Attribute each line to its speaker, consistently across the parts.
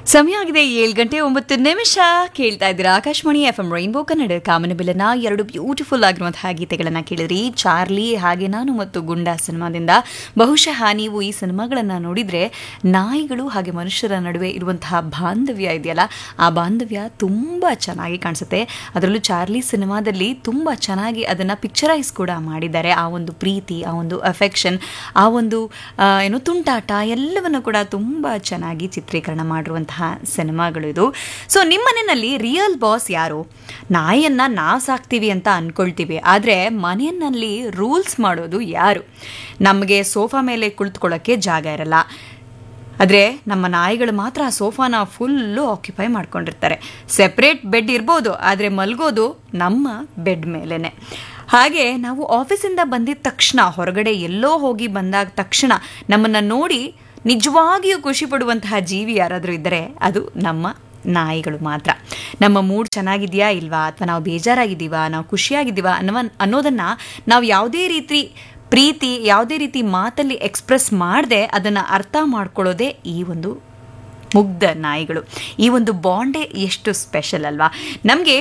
Speaker 1: ಸಮಯ ಆಗಿದೆ ಏಳು ಗಂಟೆ ಒಂಬತ್ತು ನಿಮಿಷ ಕೇಳ್ತಾ ಇದ್ದೀರಾ Akashvani F M rainbow Kannada ಕಾಮನಬಿಲ್ಲನ ಎರಡು ಬ್ಯೂಟಿಫುಲ್ ಆಗಿರುವಂತಹ ಗೀತೆಗಳನ್ನು ಕೇಳಿದ್ರಿ ಚಾರ್ಲಿ ಹಾಗೆ ನಾನು ಮತ್ತು ಗುಂಡಾ ಸಿನಿಮಾದಿಂದ ಬಹುಶಃ ನೀವು ಈ ಸಿನಿಮಾಗಳನ್ನು ನೋಡಿದರೆ ನಾಯಿಗಳು ಹಾಗೆ ಮನುಷ್ಯರ ನಡುವೆ ಇರುವಂತಹ ಬಾಂಧವ್ಯ ಇದೆಯಲ್ಲ ಆ ಬಾಂಧವ್ಯ ತುಂಬ ಚೆನ್ನಾಗಿ ಕಾಣಿಸುತ್ತೆ ಅದರಲ್ಲೂ ಚಾರ್ಲಿ ಸಿನಿಮಾದಲ್ಲಿ ತುಂಬ ಚೆನ್ನಾಗಿ ಅದನ್ನು ಪಿಕ್ಚರೈಸ್ ಕೂಡ ಮಾಡಿದ್ದಾರೆ ಆ ಒಂದು ಪ್ರೀತಿ ಆ ಒಂದು ಅಫೆಕ್ಷನ್ ಆ ಒಂದು ಆ, ಏನು ತುಂಟಾಟ ಎಲ್ಲವನ್ನು ಕೂಡ ತುಂಬ ಚೆನ್ನಾಗಿ ಚಿತ್ರೀಕರಣ ಮಾಡಿರುವಂತಹ ಸಿನಿಮಾಗಳು ಇದು ಸೊ ನಿಮ್ಮ ಮನೆಯಲ್ಲಿ ರಿಯಲ್ ಬಾಸ್ ಯಾರು ನಾಯಿಯನ್ನ ನಾವು ಸಾಕ್ತೀವಿ ಅಂತ ಅನ್ಕೊಳ್ತೀವಿ ಆದರೆ ಮನೆಯಲ್ಲಿ ರೂಲ್ಸ್ ಮಾಡೋದು ಯಾರು ನಮಗೆ ಸೋಫಾ ಮೇಲೆ ಕುಳಿತುಕೊಳ್ಳೋಕ್ಕೆ ಜಾಗ ಇರಲ್ಲ ಆದರೆ ನಮ್ಮ ನಾಯಿಗಳು ಮಾತ್ರ ಆ ಸೋಫಾನ ಫುಲ್ಲು ಆಕ್ಯುಪೈ ಮಾಡ್ಕೊಂಡಿರ್ತಾರೆ ಸೆಪ್ರೇಟ್ ಬೆಡ್ ಇರ್ಬೋದು ಆದರೆ ಮಲಗೋದು ನಮ್ಮ ಬೆಡ್ ಮೇಲೇ ಹಾಗೆ ನಾವು ಆಫೀಸಿಂದ ಬಂದಿದ ತಕ್ಷಣ ಹೊರಗಡೆ ಎಲ್ಲೋ ಹೋಗಿ ಬಂದಾಗ ತಕ್ಷಣ ನಮ್ಮನ್ನು ನೋಡಿ ನಿಜವಾಗಿಯೂ ಖುಷಿ ಪಡುವಂತಹ ಜೀವಿ ಯಾರಾದರೂ ಇದ್ದರೆ ಅದು ನಮ್ಮ ನಾಯಿಗಳು ಮಾತ್ರ ನಮ್ಮ ಮೂಡ್ ಚೆನ್ನಾಗಿದೆಯಾ ಇಲ್ವಾ ಅಥವಾ ನಾವು ಬೇಜಾರಾಗಿದ್ದೀವಾ ನಾವು ಖುಷಿಯಾಗಿದ್ದೀವಾ ಅನ್ನೋ ಅನ್ನೋದನ್ನು ನಾವು ಯಾವುದೇ ರೀತಿ ಪ್ರೀತಿ ಯಾವುದೇ ರೀತಿ ಮಾತಲ್ಲಿ ಎಕ್ಸ್ಪ್ರೆಸ್ ಮಾಡದೆ ಅದನ್ನು ಅರ್ಥ ಮಾಡ್ಕೊಳ್ಳೋದೇ ಈ ಒಂದು ಮುಗ್ಧ ನಾಯಿಗಳು ಈ ಒಂದು ಬಾಂಡೇ ಎಷ್ಟು ಸ್ಪೆಷಲ್ ಅಲ್ವಾ ನಮಗೆ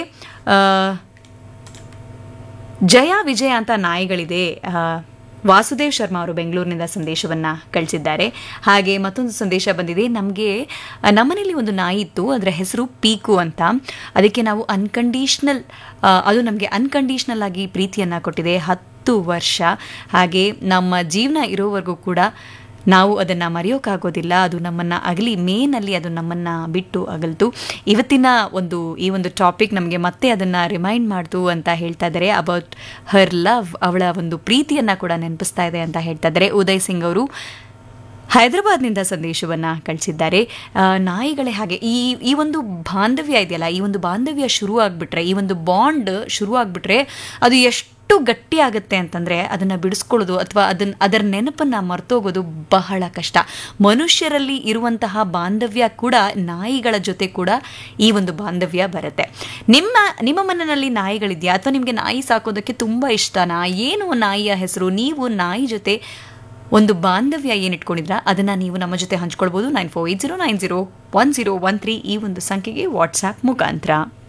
Speaker 1: ಜಯ ವಿಜಯ ಅಂತ ನಾಯಿಗಳಿದೆ ಆ, ವಾಸುದೇವ್ ಶರ್ಮಾ ಅವರು ಬೆಂಗಳೂರಿನಿಂದ ಸಂದೇಶವನ್ನು ಕಳಿಸಿದ್ದಾರೆ ಹಾಗೆ ಮತ್ತೊಂದು ಸಂದೇಶ ಬಂದಿದೆ ನಮಗೆ ನಮ್ಮನೇಲಿ ಒಂದು ನಾಯಿ ಇತ್ತು ಅದರ ಹೆಸರು ಪೀಕು ಅಂತ ಅದಕ್ಕೆ ನಾವು ಅನ್ಕಂಡೀಷ್ನಲ್ ಅದು ನಮಗೆ ಅನ್ಕಂಡೀಷ್ನಲ್ ಆಗಿ ಪ್ರೀತಿಯನ್ನು ಕೊಟ್ಟಿದೆ ಹತ್ತು ವರ್ಷ ಹಾಗೆ ನಮ್ಮ ಜೀವನ ಇರೋವರೆಗೂ ಕೂಡ ನಾವು ಅದನ್ನು ಮರೆಯೋಕ್ಕಾಗೋದಿಲ್ಲ ಅದು ನಮ್ಮನ್ನು ಅಗಲಿ ಮೇನಲ್ಲಿ ಅದು ನಮ್ಮನ್ನು ಬಿಟ್ಟು ಅಗಲ್ತು ಇವತ್ತಿನ ಒಂದು ಈ ಒಂದು ಟಾಪಿಕ್ ನಮಗೆ ಮತ್ತೆ ಅದನ್ನು ರಿಮೈಂಡ್ ಮಾಡ್ತು ಅಂತ ಹೇಳ್ತಾ ಇದ್ದಾರೆ ಅಬೌಟ್ ಹರ್ ಲವ್ ಅವಳ ಒಂದು ಪ್ರೀತಿಯನ್ನು ಕೂಡ ನೆನಪಿಸ್ತಾ ಇದೆ ಅಂತ ಹೇಳ್ತಾ ಇದ್ದಾರೆ ಉದಯ್ ಸಿಂಗ್ ಅವರು ಹೈದರಾಬಾದ್ನಿಂದ ಸಂದೇಶವನ್ನು ಕಳಿಸಿದ್ದಾರೆ ಆ, ನಾಯಿಗಳೇ ಹಾಗೆ ಈ ಈ ಒಂದು ಬಾಂಧವ್ಯ ಇದೆಯಲ್ಲ ಈ ಒಂದು ಬಾಂಧವ್ಯ ಶುರು ಆಗಿಬಿಟ್ರೆ ಈ ಒಂದು ಬಾಂಡ್ ಶುರು ಆಗಿಬಿಟ್ರೆ ಅದು ಎಷ್ಟು ಗಟ್ಟಿ ಆಗುತ್ತೆ ಅಂತಂದರೆ ಅದನ್ನು ಬಿಡಿಸ್ಕೊಳ್ಳೋದು ಅಥವಾ ಅದನ್ನ ಅದರ ನೆನಪನ್ನು ಮರ್ತೋಗೋದು ಬಹಳ ಕಷ್ಟ ಮನುಷ್ಯರಲ್ಲಿ ಇರುವಂತಹ ಬಾಂಧವ್ಯ ಕೂಡ ನಾಯಿಗಳ ಜೊತೆ ಕೂಡ ಈ ಒಂದು ಬಾಂಧವ್ಯ ಬರುತ್ತೆ ನಿಮ್ಮ ನಿಮ್ಮ ಮನೆಯಲ್ಲಿ ನಾಯಿಗಳಿದೆಯಾ ಅಥವಾ ನಿಮಗೆ ನಾಯಿ ಸಾಕೋದಕ್ಕೆ ತುಂಬ ಇಷ್ಟನಾ ಏನು ನಾಯಿಯ ಹೆಸರು ನೀವು ನಾಯಿ ಜೊತೆ ಒಂದು ಬಾಂಧವ್ಯ ಏನು ಇಟ್ಕೊಂಡಿದ್ರ ಅದನ್ನು ನೀವು ನಮ್ಮ ಜೊತೆ ಹಂಚ್ಕೊಳ್ಬೋದು nine four eight zero nine zero one zero one three ಈ ಒಂದು ಸಂಖ್ಯೆಗೆ ವಾಟ್ಸಾಪ್ ಮುಖಾಂತರ